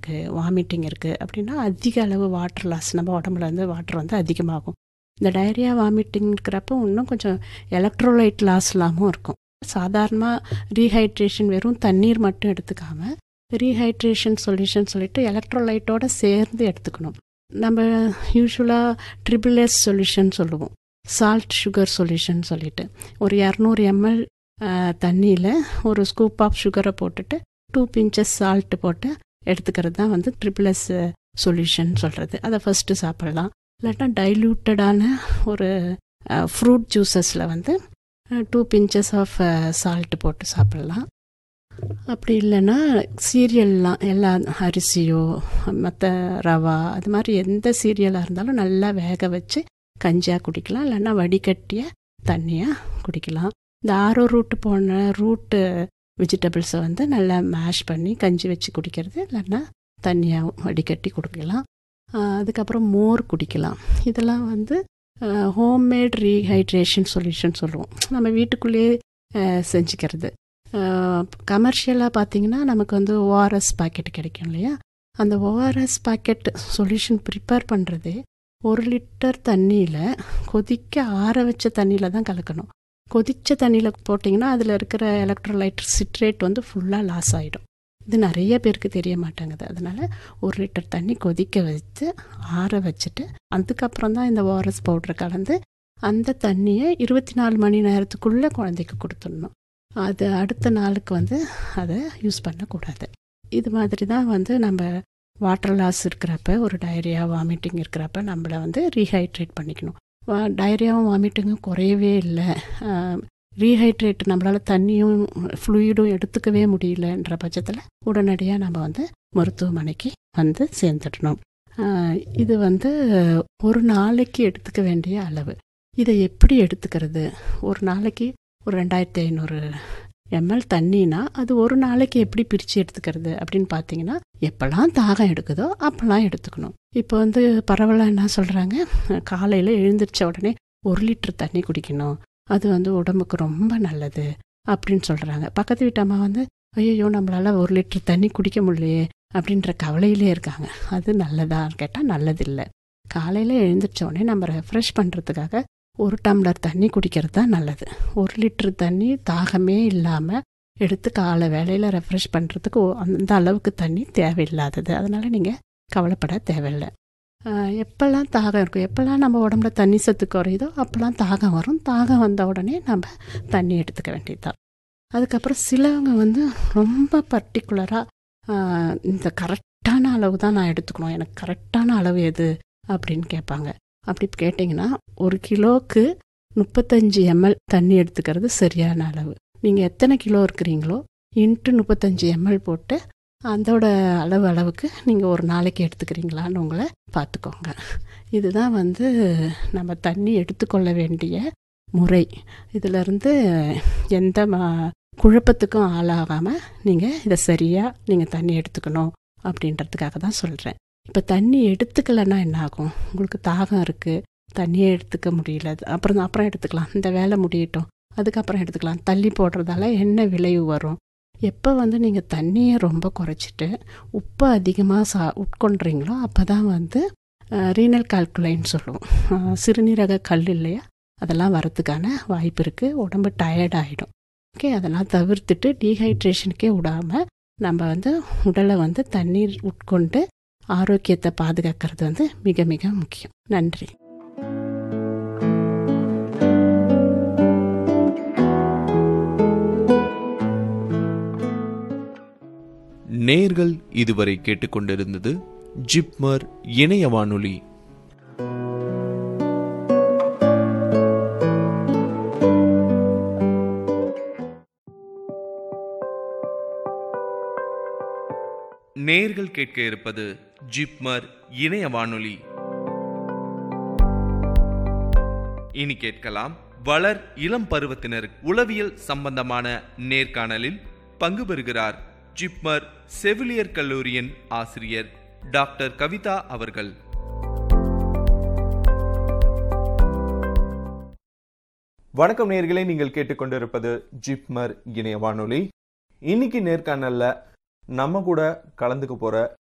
இருக்குது வாமிட்டிங் இருக்குது அப்படின்னா அதிக அளவு வாட்டர் லாஸ் நம்ம உடம்புல வந்து வாட்டர் வந்து அதிகமாகும் இந்த டயரியா வாமிட்டிங் இருக்கிறப்ப இன்னும் கொஞ்சம் எலக்ட்ரோலைட் லாஸ் இல்லாமல் இருக்கும் சாதாரணமாக ரீஹைட்ரேஷன் வெறும் தண்ணீர் மட்டும் எடுத்துக்காமல் ரீஹைட்ரேஷன் சொல்யூஷன் சொல்லிட்டு எலக்ட்ரோலைட்டோட சேர்ந்து எடுத்துக்கணும் நம்ம யூஸ்வலாக ட்ரிபிள் எஸ் சொல்யூஷன் சொல்லுவோம் சால்ட் சுகர் சொல்யூஷன் சொல்லிட்டு ஒரு இரநூறு எம்எல் தண்ணியில் ஒரு ஸ்கூப் ஆஃப் சுகரை போட்டுட்டு டூ பிஞ்சஸ் சால்ட்டு போட்டு எடுத்துக்கிறது தான் வந்து ட்ரிபிள் எஸ் சொல்யூஷன் சொல்கிறது அதை ஃபஸ்ட்டு சாப்பிடலாம் இல்லாட்டா டைல்யூட்டடான ஒரு ஃப்ரூட் ஜூஸஸில் வந்து டூ பிஞ்சஸ் ஆஃப் சால்ட்டு போட்டு சாப்பிடலாம் அப்படி இல்லைன்னா சீரியல்லாம் எல்லா அரிசியோ மற்ற ரவா அது மாதிரி எந்த சீரியலாக இருந்தாலும் நல்லா வேக வச்சு கஞ்சியாக குடிக்கலாம் இல்லைன்னா வடிகட்டிய தண்ணியாக குடிக்கலாம் இந்த ஆரோ ரூட்டு போன ரூட்டு வெஜிடபிள்ஸை வந்து நல்லா மேஷ் பண்ணி கஞ்சி வச்சு குடிக்கிறது இல்லைன்னா தண்ணியாக வடிகட்டி குடிக்கலாம் அதுக்கப்புறம் மோர் குடிக்கலாம் இதெல்லாம் வந்து ஹோம்மேட் ரீஹைட்ரேஷன் சொல்யூஷன் சொல்லுவோம் நம்ம வீட்டுக்குள்ளேயே செஞ்சுக்கிறது கமர்ஷியலாக பார்த்தீங்கன்னா நமக்கு வந்து ஓஆர்எஸ் பாக்கெட் கிடைக்கும் இல்லையா அந்த ஓஆர்எஸ் பாக்கெட் சொல்யூஷன் ப்ரிப்பேர் பண்ணுறதே ஒரு லிட்டர் தண்ணியில் கொதிக்க ஆற வச்ச தண்ணியில் தான் கலக்கணும் கொதித்த தண்ணியில் போட்டிங்கன்னா அதில் இருக்கிற எலக்ட்ரோலைட் சிட்ரேட் வந்து ஃபுல்லாக லாஸ் ஆகிடும் இது நிறைய பேருக்கு தெரிய மாட்டேங்குது அதனால் ஒரு லிட்டர் தண்ணி கொதிக்க வச்சு ஆற வச்சுட்டு அதுக்கப்புறம் தான் இந்த ஓஆர்எஸ் பவுடரை கலந்து அந்த தண்ணியை இருபத்தி நாலு மணி நேரத்துக்குள்ளே குழந்தைக்கு கொடுத்துடணும் அது அடுத்த நாளுக்கு வந்து அதை யூஸ் பண்ணக்கூடாது இது மாதிரி தான் வந்து நம்ம வாட்டர் லாஸ் இருக்கிறப்ப ஒரு டயரியா வாமிட்டிங் இருக்கிறப்ப நம்மளை வந்து ரீஹைட்ரேட் பண்ணிக்கணும் வா டயரியாவும் வாமிட்டிங்கும் குறையவே இல்லை ரீஹைட்ரேட் நம்மளால் தண்ணியும் ஃப்ளூயிடும் எடுத்துக்கவே முடியலன்ற பட்சத்தில் உடனடியாக நம்ம வந்து மருத்துவமனைக்கு வந்து சேர்ந்துடணும் இது வந்து ஒரு நாளைக்கு எடுத்துக்க வேண்டிய அளவு இதை எப்படி எடுத்துக்கிறது ஒரு நாளைக்கு ஒரு ரெண்டாயிரத்தி ஐநூறு எம்எல் தண்ணினா அது ஒரு நாளைக்கு எப்படி பிரித்து எடுத்துக்கிறது அப்படின்னு பார்த்தீங்கன்னா எப்போல்லாம் தாகம் எடுக்குதோ அப்போல்லாம் எடுத்துக்கணும் இப்போ வந்து பரவலாக என்ன சொல்கிறாங்க காலையில் எழுந்திரிச்ச உடனே ஒரு லிட்டர் தண்ணி குடிக்கணும் அது வந்து உடம்புக்கு ரொம்ப நல்லது அப்படின்னு சொல்கிறாங்க பக்கத்து வீட்டு அம்மா வந்து ஐயோ நம்மளால் ஒரு லிட்டர் தண்ணி குடிக்க முடியலையே அப்படின்ற கவலையிலே இருக்காங்க அது நல்லதான்னு கேட்டால் நல்லதில்லை காலையில் எழுந்திரிச்ச உடனே நம்ம ரெஃப்ரெஷ் பண்ணுறதுக்காக ஒரு டம்ளர் தண்ணி குடிக்கிறது தான் நல்லது ஒரு லிட்டர் தண்ணி தாகமே இல்லாமல் எடுத்து காலை வேலையில் ரெஃப்ரெஷ் பண்ணுறதுக்கு அந்த அளவுக்கு தண்ணி தேவையில்லாதது அதனால் நீங்கள் கவலைப்பட தேவையில்லை எப்போல்லாம் தாகம் இருக்கும் எப்போல்லாம் நம்ம உடம்புல தண்ணி சத்து குறையுதோ அப்போல்லாம் தாகம் வரும் தாகம் வந்த உடனே நம்ம தண்ணி எடுத்துக்க வேண்டியதுதான் அதுக்கப்புறம் சிலவங்க வந்து ரொம்ப பர்டிகுலராக இந்த கரெக்டான அளவு தான் நான் எடுத்துக்கணும் எனக்கு கரெக்டான அளவு எது அப்படின்னு கேட்பாங்க அப்படி கேட்டிங்கன்னா ஒரு கிலோவுக்கு முப்பத்தஞ்சு எம்எல் தண்ணி எடுத்துக்கிறது சரியான அளவு நீங்கள் எத்தனை கிலோ இருக்கிறீங்களோ இன்ட்டு முப்பத்தஞ்சு எம்எல் போட்டு அதோட அளவு அளவுக்கு நீங்கள் ஒரு நாளைக்கு எடுத்துக்கிறீங்களான்னு உங்களை பார்த்துக்கோங்க இதுதான் வந்து நம்ம தண்ணி எடுத்துக்கொள்ள வேண்டிய முறை இதிலிருந்து எந்த குழப்பத்துக்கும் ஆளாகாமல் நீங்கள் இதை சரியாக நீங்கள் தண்ணி எடுத்துக்கணும் அப்படின்றதுக்காக தான் சொல்கிறேன் இப்போ தண்ணி எடுத்துக்கலைன்னா என்ன ஆகும் உங்களுக்கு தாகம் இருக்குது தண்ணியே எடுத்துக்க முடியல அப்புறம் அப்புறம் எடுத்துக்கலாம் இந்த வேலை முடியட்டும் அதுக்கப்புறம் எடுத்துக்கலாம் தள்ளி போடுறதால என்ன விளைவு வரும் எப்போ வந்து நீங்கள் தண்ணியை ரொம்ப குறைச்சிட்டு உப்பை அதிகமாக சா உட்கொண்டுறீங்களோ அப்போ தான் வந்து ரீனல் கால்குலைன்னு சொல்லுவோம் சிறுநீரக கல் இல்லையா அதெல்லாம் வரத்துக்கான வாய்ப்பு இருக்குது உடம்பு டயர்ட் ஆகிடும் ஓகே அதெல்லாம் தவிர்த்துட்டு டீஹைட்ரேஷனுக்கே விடாமல் நம்ம வந்து உடலை வந்து தண்ணீர் உட்கொண்டு ஆரோக்கியத்தை பாதுகாக்கிறது வந்து மிக மிக முக்கியம் நன்றி நேர்கள் இதுவரை கேட்டுக்கொண்டிருந்தது ஜிப்மர் இணைய வானொலி நேர்கள் கேட்க இருப்பது ஜிப்மர் இணைய வானொலி இனி கேட்கலாம் வளர் இளம் பருவத்தினர் உளவியல் சம்பந்தமான நேர்காணலில் பங்கு பெறுகிறார் ஜிப்மர் செவிலியர் கல்லூரியின் ஆசிரியர் டாக்டர் கவிதா அவர்கள் வணக்கம் நேர்களை நீங்கள் கேட்டுக்கொண்டிருப்பது ஜிப்மர் இணைய வானொலி இன்னைக்கு நேர்காணல்ல நம்ம கூட கலந்துக்க போற